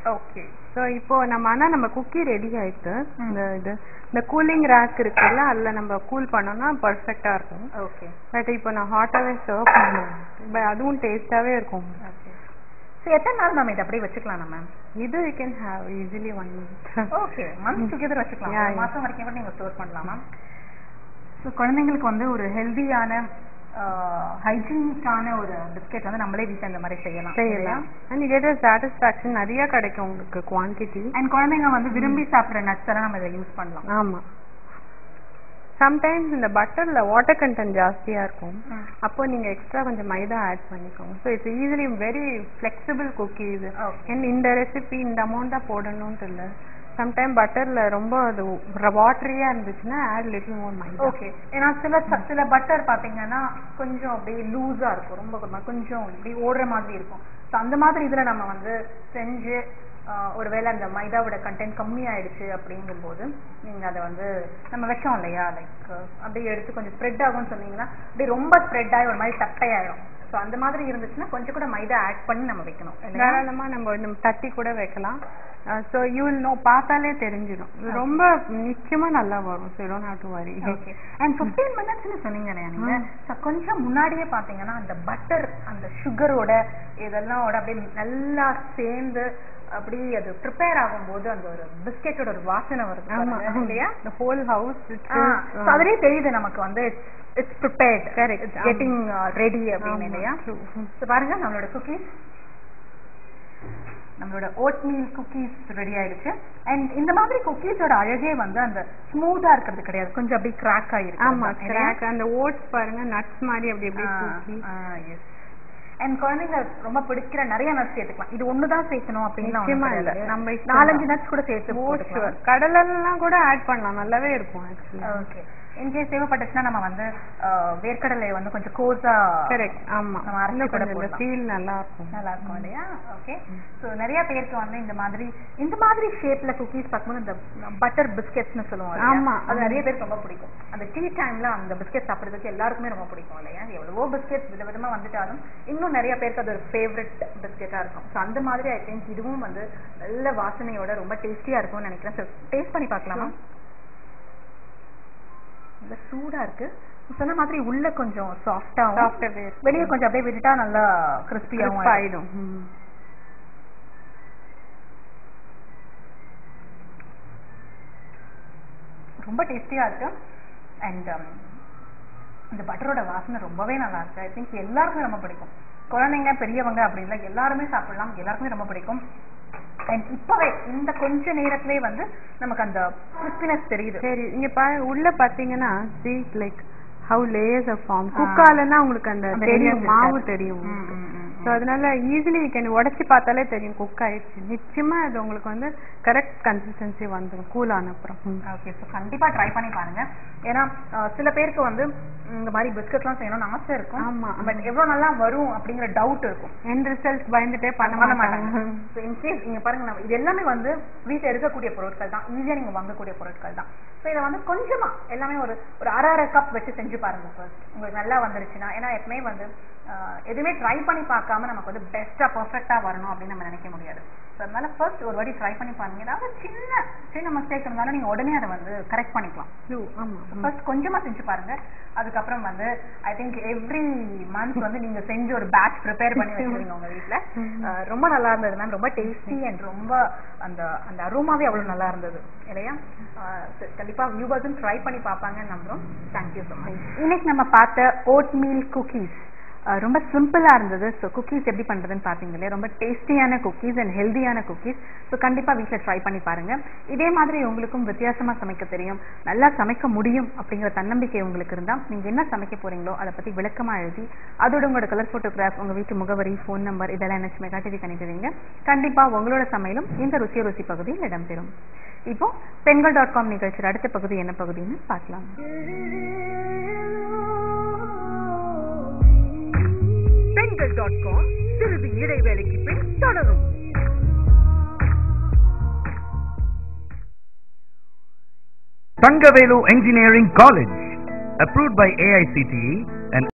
Okay so இப்போ நம்ம ஆனா நம்ம குக்கி ரெடி ஆயிட்டு இந்த இது இந்த கூலிங் ரேக் இருக்குல்ல அதுல நம்ம கூல் பண்ணோம்னா பர்ஃபெக்டா இருக்கும் ஓகே பட் இப்போ நான் ஹாட்டாவே சர்வ் பண்ணுவேன் பட் அதுவும் டேஸ்டாவே இருக்கும் ஓகே ஸோ எத்தனை நாள் மேம் இதை அப்படியே வச்சுக்கலாம் நம்ம இது you can have easily one month okay month together வச்சுக்கலாம் Yeah, ஒரு yeah. மாசம் வரைக்கும் கூட நீங்க ஸ்டோர் பண்ணலாம் மேம் ஸோ குழந்தைங்களுக்கு வந்து ஒரு ஹெல்தியான ஹைஜீனிக்கான ஒரு பிஸ்கெட் வந்து நம்மளே வீட்டில் இந்த மாதிரி செய்யலாம் செய்யலாம் அண்ட் கெட் சாட்டிஸ்ஃபேக்ஷன் நிறைய கிடைக்கும் உங்களுக்கு குவான்டிட்டி அண்ட் குழந்தைங்க வந்து விரும்பி சாப்பிட்ற நட்ஸ் எல்லாம் நம்ம இதை யூஸ் பண்ணலாம் ஆமா சம்டைம்ஸ் இந்த பட்டர்ல வாட்டர் கண்டென்ட் ஜாஸ்தியா இருக்கும் அப்போ நீங்க எக்ஸ்ட்ரா கொஞ்சம் மைதா ஆட் பண்ணிக்கோங்க so it's easily very flexible cookie இது Okay. அண்ட் இந்த ரெசிபி இந்த அமௌண்ட் தான் போடணும்னு இல்லை சம்டைம் பட்டர்ல ரொம்ப அது வாட்டரியா இருந்துச்சுன்னா add little more maida okay ஏன்னா சில ச- சில பட்டர் பாத்தீங்கன்னா கொஞ்சம் அப்படியே லூஸா இருக்கும் ரொம்ப கொஞ்சம் கொஞ்சம் இப்படி ஓடுற மாதிரி இருக்கும் ஸோ அந்த மாதிரி இதுல நம்ம வந்து செஞ்சு ஆஹ், ஒருவேளை அந்த மைதாவோட கண்டென்ட் கம்மி ஆயிடுச்சு அப்படிங்கும்போது நீங்க அதை வந்து நம்ம வைக்கோம் இல்லையா லைக் அப்படியே எடுத்து கொஞ்சம் ஸ்ப்ரெட் ஆகும்னு சொன்னீங்கன்னா அப்படியே ரொம்ப ஸ்ப்ரெட் ஆகி ஒரு மாதிரி தட்டையாயிடும் ஸோ அந்த மாதிரி இருந்துச்சுன்னா கொஞ்சம் கூட மைதா ஆட் பண்ணி நம்ம வைக்கணும் இல்லையா? தாராளமா நம்ம நம்ம தட்டி கூட வைக்கலாம் ஸோ யூ வில் நோ பார்த்தாலே தெரிஞ்சிடும் இது ரொம்ப நிச்சயமா நல்லா வரும் so don't have to worry okay and fifteen மினிட்ஸ்னு சொன்னீங்க இல்லையா நீங்க So, கொஞ்சம் முன்னாடியே பாத்தீங்கன்னா அந்த பட்டர் அந்த சுகரோட இதெல்லாம் அப்படியே நல்லா சேர்ந்து அப்படியே அது ப்ரிப்பேர் ஆகும்போது அந்த ஒரு பிஸ்கெட்டோட ஒரு வாசனை வருது ஆமா பாருங்க, இல்லையா the whole house it's ah, so அதுலயே தெரியுது நமக்கு வந்து it's prepared Correct. It's getting ready அப்படின்னு இல்லையா So, பாருங்க நம்மளோட குக்கீஸ் நம்மளோட ஓட் மீல் குக்கீஸ் ரெடி ஆயிடுச்சு அண்ட் இந்த மாதிரி குக்கீஸோட அழகே வந்து அந்த ஸ்மூத்தா இருக்கிறது கிடையாது கொஞ்சம் அப்படியே கிராக் ஆயிருக்கு ஆமா கிராக் அந்த ஓட்ஸ் பாருங்க நட்ஸ் மாதிரி அப்படி அப்படியே தூக்கி அண்ட் குழந்தைங்க ரொம்ப பிடிக்கிற நிறைய நட்ஸ் சேர்த்துக்கலாம் இது ஒண்ணுதான் சேர்க்கணும் அப்படின்னு நிச்சயமா இல்ல. நம்ம இஷ்டம் நாலஞ்சு நட்ஸ் கூட சேர்த்து ஷுவர் கடலெல்லாம் கூட ஆட் பண்ணலாம் நல்லாவே இருக்கும் ஆக்சுவலி ஓகே இன்கேஸ் தேவைப்பட்டுச்சுன்னா நம்ம வந்து அஹ், வேர்க்கடலையை வந்து கொஞ்சம் கோஸா கரெக்ட் ஆமா நம்ம அரைச்சு இன்னும் கூட கொஞ்சம் இந்த போடலாம். ஃபீல் நல்லா இருக்கும் நல்லா இருக்கும் இல்லையா ஓகே ஸோ நிறைய பேருக்கு வந்து இந்த மாதிரி இந்த மாதிரி ஷேப்ல குக்கீஸ் பார்க்கும்போது இந்த பட்டர் பிஸ்கெட்ஸ்னு சொல்லுவோம் இல்லையா? ஆமா. அது நிறைய பேருக்கு ரொம்ப பிடிக்கும் அந்த டீ டைம்ல அந்த பிஸ்கெட் சாப்பிடுறதுக்கு எல்லாருக்குமே ரொம்ப பிடிக்கும் இல்லையா எவ்வளவோ பிஸ்கெட் விதவிதமா வந்துட்டாலும் இன்னும் நிறைய பேருக்கு அது ஒரு ஃபேவரட் பிஸ்கெட்டா இருக்கும் ஸோ அந்த மாதிரி ஐ திங்க் இதுவும் வந்து நல்ல வாசனையோட ரொம்ப டேஸ்டியா இருக்கும்னு நினைக்கிறேன் ஸோ டேஸ்ட் பண்ணி பார்க்கலாமா நல்ல சூடா இருக்கு சொன்ன மாதிரி உள்ள கொஞ்சம் சாஃப்டாகவும் சாஃப்டாவே இருக்கு வெளியே கொஞ்சம் அப்படியே விட்டுட்டா நல்லா கிறிஸ்பியாகவும் Crisp ஆயிடும் ம். ரொம்ப டேஸ்டியா இருக்கு அண்ட் இந்த பட்டரோட வாசனை ரொம்பவே நல்லா இருக்கு ஐ திங்க் எல்லாருக்குமே ரொம்ப பிடிக்கும் குழந்தைங்க பெரியவங்க அப்படி இல்லை எல்லாருமே சாப்பிடலாம் எல்லாருக்குமே ரொம்ப பிடிக்கும் அண்ட் இப்பவே இந்த கொஞ்ச நேரத்திலே வந்து நமக்கு அந்த கிறிஸ்பினஸ் தெரியுது சரி இங்க பா உள்ள பாத்தீங்கன்னா see like how layers of form குக்காலன்னா உங்களுக்கு அந்த அந்த தெரியும் layers மாவு இருக்காது. தெரியும் ம், ம், ம், ஸோ அதனால ஈஸிலி யூ கேன் உடச்சி பார்த்தாலே தெரியும் குக் ஆயிடுச்சு நிச்சயமா அது உங்களுக்கு வந்து கரெக்ட் கன்சிஸ்டன்சி வந்துடும் கூல் ஆன அப்புறம் ம். ஓகே ஸோ கண்டிப்பா ட்ரை பண்ணி பாருங்க ஏன்னா அஹ், சில பேருக்கு வந்து இந்த மாதிரி பிஸ்கட்லாம் செய்யணும்னு ஆசை இருக்கும் ஆமா. பட் எவ்வளவு நல்லா வரும் அப்படிங்கிற டவுட் இருக்கும் எண்ட் ரிசல்ட் பயந்துட்டே பண்ண பண்ண மாட்டாங்க மாட்டாங்க ஸோ இன்கேஸ் நீங்க பாருங்க நம்ம இது எல்லாமே வந்து வீட்டில் இருக்கக்கூடிய பொருட்கள் தான் ஈஸியா நீங்க வாங்கக்கூடிய பொருட்கள் தான் ஸோ இதை வந்து கொஞ்சமா எல்லாமே ஒரு ஒரு அரை அரை கப் வச்சு செஞ்சு பாருங்க ஃபர்ஸ்ட் உங்களுக்கு நல்லா வந்துருச்சுன்னா ஏன்னா எப்பவுமே வந்து ஆஹ், எதுவுமே ட்ரை பண்ணி பார்க்காம நமக்கு வந்து பெஸ்டா பர்ஃபெக்டா வரணும் அப்படின்னு நம்ம நினைக்க முடியாது ஸோ அதனால ஃபர்ஸ்ட் ஒரு வாட்டி ட்ரை பண்ணி பாருங்க ஏதாவது சின்ன சின்ன மிஸ்டேக் இருந்தாலும் நீங்க உடனே அதை வந்து கரெக்ட் பண்ணிக்கலாம் True, ஆமா ஃபர்ஸ்ட் கொஞ்சமா செஞ்சு பாருங்க அதுக்கப்புறம் வந்து ஐ திங்க் எவ்ரி மந்த் வந்து நீங்க செஞ்சு ஒரு பேட்ச் ப்ரிப்பேர் பண்ணி வச்சிருவீங்க உங்க வீட்ல அஹ் ரொம்ப நல்லா இருந்தது மேம் ரொம்ப டேஸ்டி அண்ட் ரொம்ப அந்த அந்த அருமாவே அவ்வளவு நல்லா இருந்தது இல்லையா அஹ் சரி, கண்டிப்பா வியூவர்ஸும் ட்ரை பண்ணி பார்ப்பாங்கன்னு நம்புறோம் தேங்க்யூ ஸோ மச் இன்னைக்கு நம்ம பார்த்த ஓட் மீல் குக்கீஸ் ரொம்ப சிம்பிளா இருந்தது ஸோ குக்கீஸ் எப்படி பண்றதுன்னு பார்த்தீங்க இல்லையா ரொம்ப டேஸ்டியான குக்கீஸ் அண்ட் ஹெல்தியான குக்கீஸ் ஸோ கண்டிப்பா வீட்டில் ட்ரை பண்ணி பாருங்க இதே மாதிரி உங்களுக்கும் வித்தியாசமா சமைக்க தெரியும் நல்லா சமைக்க முடியும் அப்படிங்கிற தன்னம்பிக்கை உங்களுக்கு இருந்தா நீங்க என்ன சமைக்க போறீங்களோ அதை பத்தி விளக்கமா எழுதி அதோட உங்களோட கலர் போட்டோகிராஃப் உங்க வீட்டு முகவரி ஃபோன் நம்பர் இதெல்லாம் என்ன மெகா டிவி கணிக்குவீங்க கண்டிப்பா உங்களோட சமையலும் இந்த ருசி ருசி பகுதியில் இடம்பெறும் இப்போ பெண்கள் டாட் காம் நிகழ்ச்சியில் அடுத்த பகுதி என்ன பகுதின்னு பார்க்கலாம் பெண்கள் டாட் காம் சிறிது இடைவேளைக்கு பின் தொடரும் Tangavelu Engineering College, approved by AICTE and